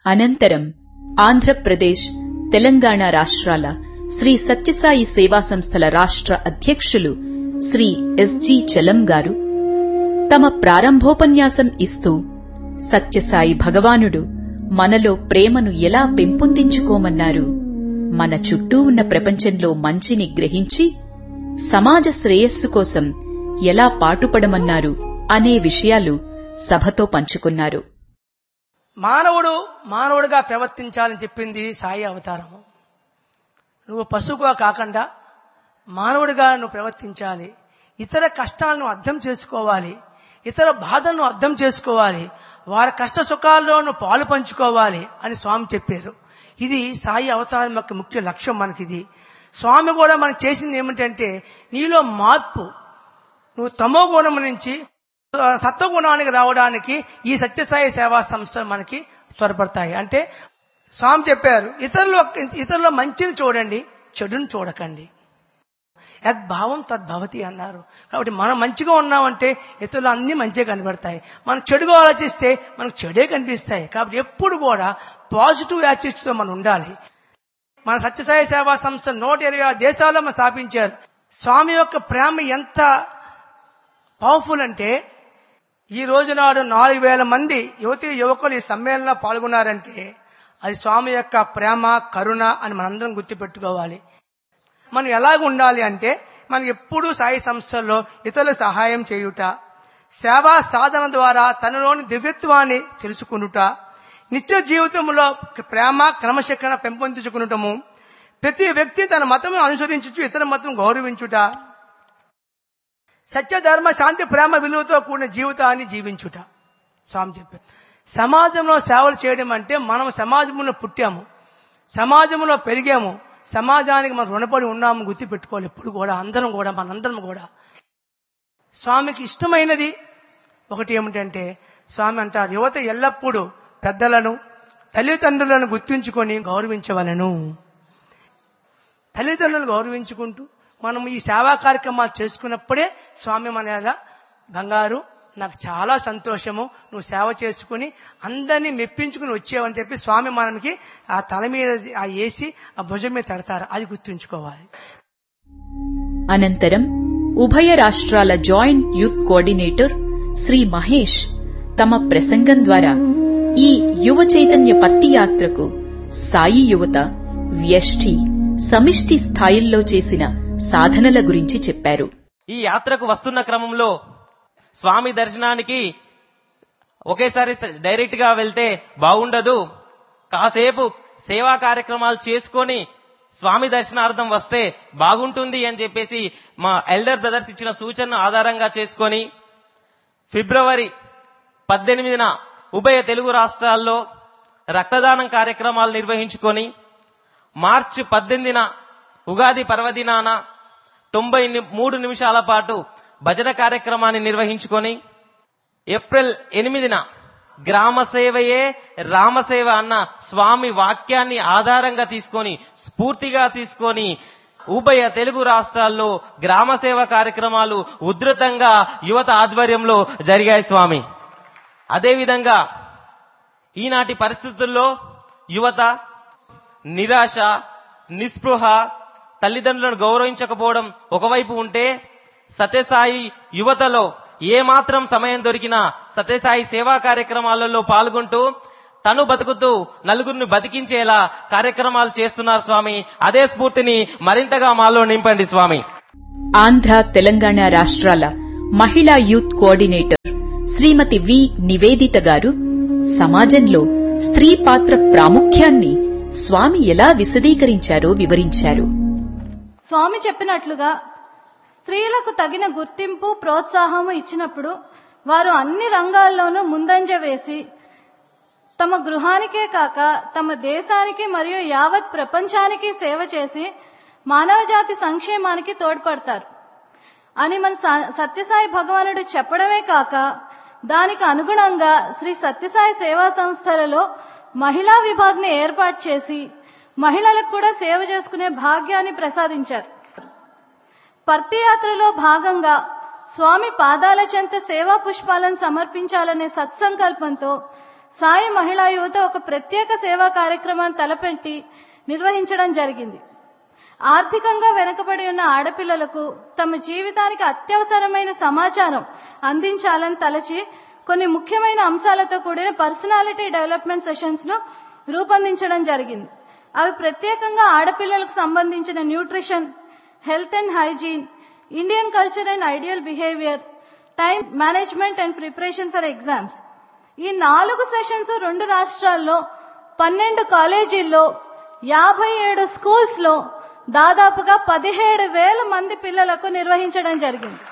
అనంతరం ఆంధ్రప్రదేశ్ తెలంగాణ రాష్ట్రాల శ్రీ సత్యసాయి సేవా సంస్థల రాష్ట్ర అధ్యక్షులు శ్రీ ఎస్జి చలం గారు తమ ప్రారంభోపన్యాసం ఇస్తూ సత్యసాయి భగవానుడు మనలో ప్రేమను ఎలా పెంపొందించుకోమన్నారు మన చుట్టూ ఉన్న ప్రపంచంలో మంచిని గ్రహించి సమాజ శ్రేయస్సు కోసం ఎలా పాటుపడమన్నారు అనే విషయాలు సభతో పంచుకున్నారు మానవుడు మానవుడిగా ప్రవర్తించాలని చెప్పింది సాయి అవతారము నువ్వు పశువుగా కాకుండా మానవుడిగా నువ్వు ప్రవర్తించాలి ఇతర కష్టాలను అర్థం చేసుకోవాలి ఇతర బాధలను అర్థం చేసుకోవాలి వారి కష్ట సుఖాల్లో నువ్వు పాలు పంచుకోవాలి అని స్వామి చెప్పారు ఇది సాయి అవతారం యొక్క ముఖ్య లక్ష్యం మనకిది స్వామి కూడా మనకు చేసింది ఏమిటంటే నీలో మార్పు నువ్వు తమో గుణం నుంచి ఆ, సత్వగుణానికి రావడానికి ఈ సత్యసాయి సేవా సంస్థలు మనకి త్వరపడతాయి అంటే స్వామి చెప్పారు ఇతరులు ఇతరుల మంచిని చూడండి చెడుని చూడకండి యద్భావం తద్భవతి అన్నారు కాబట్టి మనం మంచిగా ఉన్నామంటే ఇతరులు అన్ని మంచిగా కనబడతాయి మనం చెడుగా ఆలోచిస్తే మనకు చెడే కనిపిస్తాయి కాబట్టి ఎప్పుడు కూడా పాజిటివ్ యాటిట్యూడ్తో మనం ఉండాలి మన సత్యసాయి సేవా సంస్థ నూట ఇరవై ఆరు దేశాల్లో మనం స్థాపించారు స్వామి యొక్క ప్రేమ ఎంత పవర్ఫుల్ అంటే ఈ రోజు నాడు నాలుగు వేల మంది యువతి యువకులు ఈ సమ్మేళనంలో పాల్గొన్నారంటే అది స్వామి యొక్క ప్రేమ కరుణ అని మనందరం గుర్తుపెట్టుకోవాలి మనం ఎలాగ ఉండాలి అంటే మనం ఎప్పుడూ సాయి సంస్థల్లో ఇతరుల సహాయం చేయుట సేవా సాధన ద్వారా తనలోని దివ్యత్వాన్ని తెలుసుకునుట నిత్య జీవితంలో ప్రేమ క్రమశిక్షణ పెంపొందించుకునటము ప్రతి వ్యక్తి తన మతం అనుసరించుచు ఇతర మతం గౌరవించుట సత్య ధర్మ శాంతి ప్రేమ విలువతో కూడిన జీవితాన్ని జీవించుట స్వామి చెప్పారు సమాజంలో సేవలు చేయడం అంటే మనం సమాజంలో పుట్టాము సమాజంలో పెరిగాము సమాజానికి మనం రుణపడి ఉన్నాము గుర్తు పెట్టుకోవాలి ఎప్పుడు కూడా అందరం కూడా మనందరం కూడా స్వామికి ఇష్టమైనది ఒకటి ఏమిటంటే స్వామి అంటారు యువత ఎల్లప్పుడూ పెద్దలను తల్లిదండ్రులను గుర్తుంచుకొని గౌరవించవలను తల్లిదండ్రులను గౌరవించుకుంటూ మనం ఈ సేవా కార్యక్రమాలు చేసుకున్నప్పుడే స్వామి మన మీద బంగారు నాకు చాలా సంతోషము నువ్వు సేవ చేసుకుని అందరినీ మెప్పించుకుని వచ్చావని చెప్పి స్వామి మనకి ఆ తల మీద ఆ వేసి ఆ భుజం మీద తడతారు అది గుర్తుంచుకోవాలి అనంతరం ఉభయ రాష్ట్రాల joint youth coordinator Shri Mahesh తమ ప్రసంగం ద్వారా ఈ యువ చైతన్య పత్తి యాత్రకు సాయి యువత వ్యష్టి సమిష్టి స్థాయిల్లో చేసిన సాధనల గురించి చెప్పారు ఈ యాత్రకు వస్తున్న క్రమంలో స్వామి దర్శనానికి ఒకేసారి డైరెక్ట్ గా వెళ్తే బాగుండదు కాసేపు సేవా కార్యక్రమాలు చేసుకొని స్వామి దర్శనార్థం వస్తే బాగుంటుంది అని చెప్పేసి మా ఎల్డర్ బ్రదర్స్ ఇచ్చిన సూచనను ఆధారంగా చేసుకొని ఫిబ్రవరి పద్దెనిమిదిన ఉభయ తెలుగు రాష్ట్రాల్లో రక్తదానం కార్యక్రమాలు నిర్వహించుకొని మార్చి పద్దెనిమిదిన ఉగాది పర్వదినాన తొంభై ని- మూడు నిమిషాల పాటు భజన కార్యక్రమాన్ని నిర్వహించుకొని ఏప్రిల్ ఎనిమిదిన గ్రామ సేవయే రామసేవ అన్న స్వామి వాక్యాన్ని ఆధారంగా తీసుకొని స్ఫూర్తిగా తీసుకొని ఉభయ తెలుగు రాష్ట్రాల్లో గ్రామ సేవ కార్యక్రమాలు ఉధృతంగా యువత ఆధ్వర్యంలో జరిగాయి స్వామి అదేవిధంగా ఈనాటి పరిస్థితుల్లో యువత నిరాశ నిస్పృహ తల్లిదండ్రులను గౌరవించకపోవడం ఒకవైపు ఉంటే సత్యసాయి యువతలో ఏమాత్రం సమయం దొరికినా సత్యసాయి సేవా కార్యక్రమాలలో పాల్గొంటూ తను బతుకుతూ నలుగురిని బతికించేలా కార్యక్రమాలు చేస్తున్నారు స్వామి అదే స్ఫూర్తిని మరింతగా మాలో నింపండి స్వామి ఆంధ్ర తెలంగాణ రాష్ట్రాల మహిళా youth coordinator Shrimati V Nivedita garu సమాజంలో స్త్రీ పాత్ర ప్రాముఖ్యాన్ని స్వామి ఎలా విశదీకరించారో వివరించారు స్వామి చెప్పినట్లుగా స్త్రీలకు తగిన గుర్తింపు ప్రోత్సాహము ఇచ్చినప్పుడు వారు అన్ని రంగాల్లోనూ ముందంజ వేసి తమ గృహానికే కాక తమ దేశానికి మరియు యావత్ ప్రపంచానికి సేవ చేసి మానవజాతి సంక్షేమానికి తోడ్పడతారు అని మన స- సత్యసాయి భగవానుడు చెప్పడమే కాక దానికి అనుగుణంగా శ్రీ సత్యసాయి సేవా సంస్థలలో మహిళా విభాగ్ని ఏర్పాటు చేసి మహిళలకు కూడా సేవ చేసుకునే భాగ్యాన్ని ప్రసాదించారు పర్తి యాత్రలో భాగంగా స్వామి పాదాల చెంత సేవా పుష్పాలను సమర్పించాలనే సత్సంకల్పంతో సాయి మహిళా యువత ఒక ప్రత్యేక సేవా కార్యక్రమాన్ని తలపెట్టి నిర్వహించడం జరిగింది ఆర్థికంగా వెనుకబడి ఉన్న ఆడపిల్లలకు తమ జీవితానికి అత్యవసరమైన సమాచారం అందించాలని తలచి కొన్ని ముఖ్యమైన అంశాలతో కూడిన పర్సనాలిటీ డెవలప్మెంట్ సెషన్స్ ను రూపొందించడం జరిగింది అవి ప్రత్యేకంగా ఆడపిల్లలకు సంబంధించిన nutrition health and hygiene Indian culture and ideal behaviour time management and preparation for exams ఈ నాలుగు సెషన్స్ రెండు రాష్ట్రాల్లో పన్నెండు కాలేజీల్లో యాభై ఏడు స్కూల్స్ లో దాదాపుగా పదిహేడు వేల మంది పిల్లలకు నిర్వహించడం జరిగింది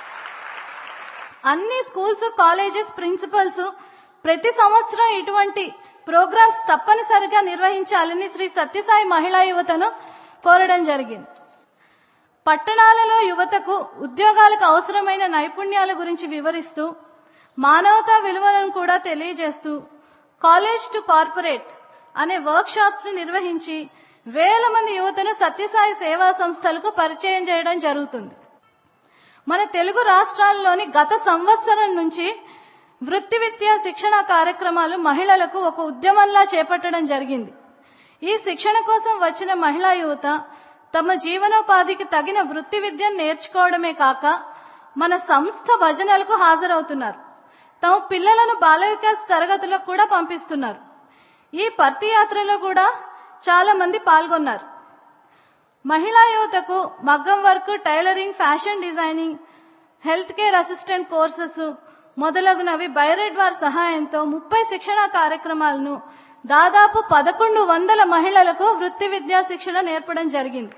అన్ని స్కూల్స్ కాలేజెస్ ప్రిన్సిపల్స్ ప్రతి సంవత్సరం ఇటువంటి ప్రోగ్రామ్స్ తప్పనిసరిగా నిర్వహించాలని శ్రీ సత్యసాయి మహిళా యువతను కోరడం జరిగింది పట్టణాలలో యువతకు ఉద్యోగాలకు అవసరమైన నైపుణ్యాల గురించి వివరిస్తూ మానవతా విలువలను కూడా తెలియజేస్తూ కాలేజ్ టు కార్పొరేట్ అనే వర్క్ షాప్స్ ని నిర్వహించి వేల మంది యువతను సత్యసాయి సేవా సంస్థలకు పరిచయం చేయడం జరుగుతుంది మన తెలుగు రాష్ట్రాల్లోని గత సంవత్సరం నుంచి వృత్తి విద్యా శిక్షణ కార్యక్రమాలు మహిళలకు ఒక ఉద్యమంలా చేపట్టడం జరిగింది ఈ శిక్షణ కోసం వచ్చిన మహిళా యువత తమ జీవనోపాధికి తగిన వృత్తి విద్యను నేర్చుకోవడమే కాక మన సంస్థ భజనలకు హాజరవుతున్నారు తమ పిల్లలను బాల వికాస్ తరగతులకు కూడా పంపిస్తున్నారు ఈ పర్తి యాత్రలో కూడా చాలా మంది పాల్గొన్నారు మహిళా యువతకు మగ్గం work tailoring fashion designing health care assistant courses మొదలగునవి బైరెడ్ వారి సహాయంతో ముప్పై శిక్షణ కార్యక్రమాలను దాదాపు పదకొండు వందల మహిళలకు వృత్తి విద్యా శిక్షణ నేర్పడం జరిగింది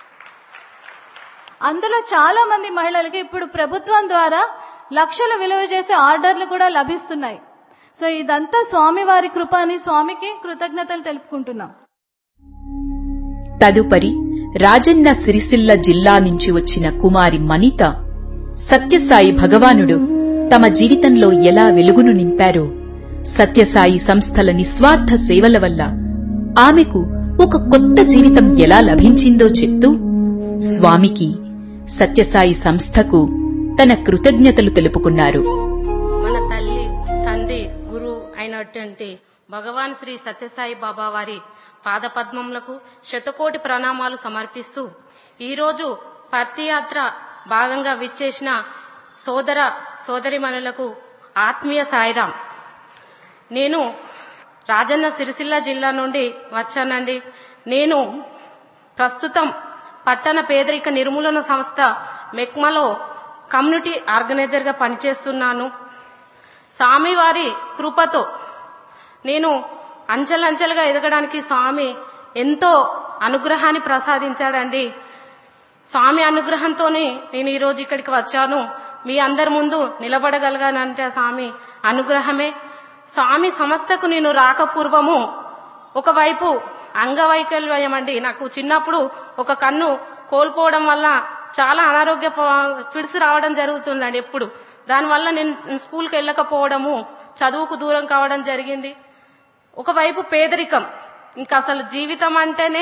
అందులో చాలా మంది మహిళలకు ఇప్పుడు ప్రభుత్వం ద్వారా లక్షలు విలువ చేసే ఆర్డర్లు కూడా లభిస్తున్నాయి సో ఇదంతా స్వామివారి కృప అని స్వామికి కృతజ్ఞతలు తెలుపుకుంటున్నాం తదుపరి రాజన్న సిరిసిల్ల జిల్లా నుంచి వచ్చిన కుమారి మనిత సత్యసాయి భగవానుడు తమ జీవితంలో ఎలా వెలుగును నింపారో సత్యసాయి సంస్థల నిస్వార్థ సేవల వల్ల ఆమెకు ఒక కొత్త జీవితం ఎలా లభించిందో చెప్తూ స్వామికి సత్యసాయి సంస్థకు తన కృతజ్ఞతలు తెలుపుకున్నారు మన తల్లి తండ్రి గురు అయినటువంటి భగవాన్ శ్రీ సత్యసాయి బాబా వారి పాదపద్మములకు శతకోటి ప్రణామాలు సమర్పిస్తూ ఈరోజు పర్తియాత్ర భాగంగా విచ్చేసిన సోదర సోదరిమణులకు ఆత్మీయ సాయిరాం నేను రాజన్న సిరిసిల్ల జిల్లా నుండి వచ్చానండి నేను ప్రస్తుతం పట్టణ పేదరిక నిర్మూలన సంస్థ మెక్మలో కమ్యూనిటీ ఆర్గనైజర్గా పనిచేస్తున్నాను స్వామివారి కృపతో నేను అంచెలంచెలుగా ఎదగడానికి స్వామి ఎంతో అనుగ్రహాన్ని ప్రసాదించాడండి స్వామి అనుగ్రహంతోనే నేను ఈరోజు ఇక్కడికి వచ్చాను మీ అందరి ముందు నిలబడగలిగానంటే ఆ స్వామి అనుగ్రహమే స్వామి సంస్థకు నేను రాకపూర్వము ఒకవైపు అంగవైకల్యం అండి నాకు చిన్నప్పుడు ఒక కన్ను కోల్పోవడం వల్ల చాలా అనారోగ్య ప- ఫిడ్స్ రావడం జరుగుతుందండి ఎప్పుడు దానివల్ల నేను స్కూల్కి వెళ్ళకపోవడము చదువుకు దూరం కావడం జరిగింది ఒకవైపు పేదరికం ఇంకా అసలు జీవితం అంటేనే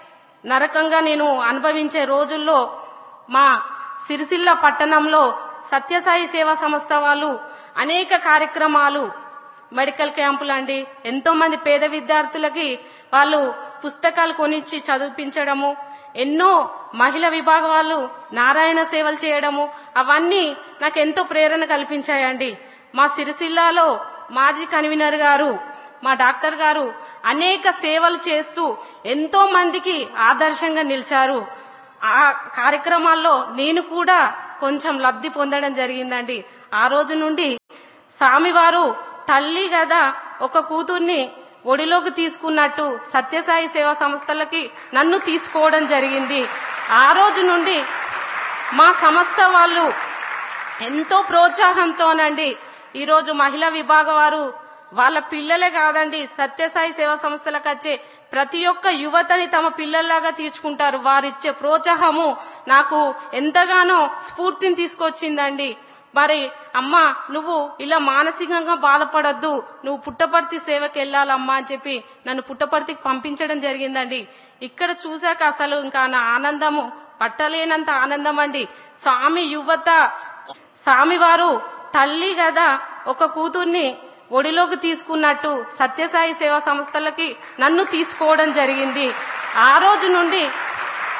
నరకంగా నేను అనుభవించే రోజుల్లో మా సిరిసిల్ల పట్టణంలో సత్యసాయి సేవా సంస్థ వాళ్ళు అనేక కార్యక్రమాలు మెడికల్ క్యాంపులు అండి ఎంతో మంది పేద విద్యార్థులకి వాళ్ళు పుస్తకాలు కొనిచ్చి చదివించడము ఎన్నో మహిళా విభాగం వాళ్ళు నారాయణ సేవలు చేయడము అవన్నీ నాకు ఎంతో ప్రేరణ కల్పించాయండి మా సిరిసిల్లాలో మాజీ కన్వీనర్ గారు మా డాక్టర్ గారు అనేక సేవలు చేస్తూ ఎంతో మందికి ఆదర్శంగా నిలిచారు ఆ కార్యక్రమాల్లో నేను కూడా కొంచెం లబ్ధి పొందడం జరిగిందండి ఆ రోజు నుండి స్వామివారు తల్లి కదా ఒక కూతుర్ని ఒడిలోకి తీసుకున్నట్టు సత్యసాయి సేవా సంస్థలకి నన్ను తీసుకోవడం జరిగింది ఆ రోజు నుండి మా సంస్థ వాళ్ళు ఎంతో ప్రోత్సాహంతోనండి ఈరోజు మహిళా విభాగం వారు వాళ్ళ పిల్లలే కాదండి సత్యసాయి సేవా సంస్థలకు వచ్చే ప్రతి ఒక్క యువతని తమ పిల్లల్లాగా తీర్చుకుంటారు వారిచ్చే ప్రోత్సాహము నాకు ఎంతగానో స్ఫూర్తిని తీసుకొచ్చిందండి మరి అమ్మా నువ్వు ఇలా మానసికంగా బాధపడొద్దు నువ్వు పుట్టపర్తి సేవకి వెళ్ళాలమ్మా అని చెప్పి నన్ను పుట్టపర్తికి పంపించడం జరిగిందండి ఇక్కడ చూశాక అసలు ఇంకా నా ఆనందము పట్టలేనంత ఆనందం అండి స్వామి యువత స్వామి వారు తల్లి కదా ఒక కూతుర్ని ఒడిలోకి తీసుకున్నట్టు సత్యసాయి సేవా సంస్థలకి నన్ను తీసుకోవడం జరిగింది ఆ రోజు నుండి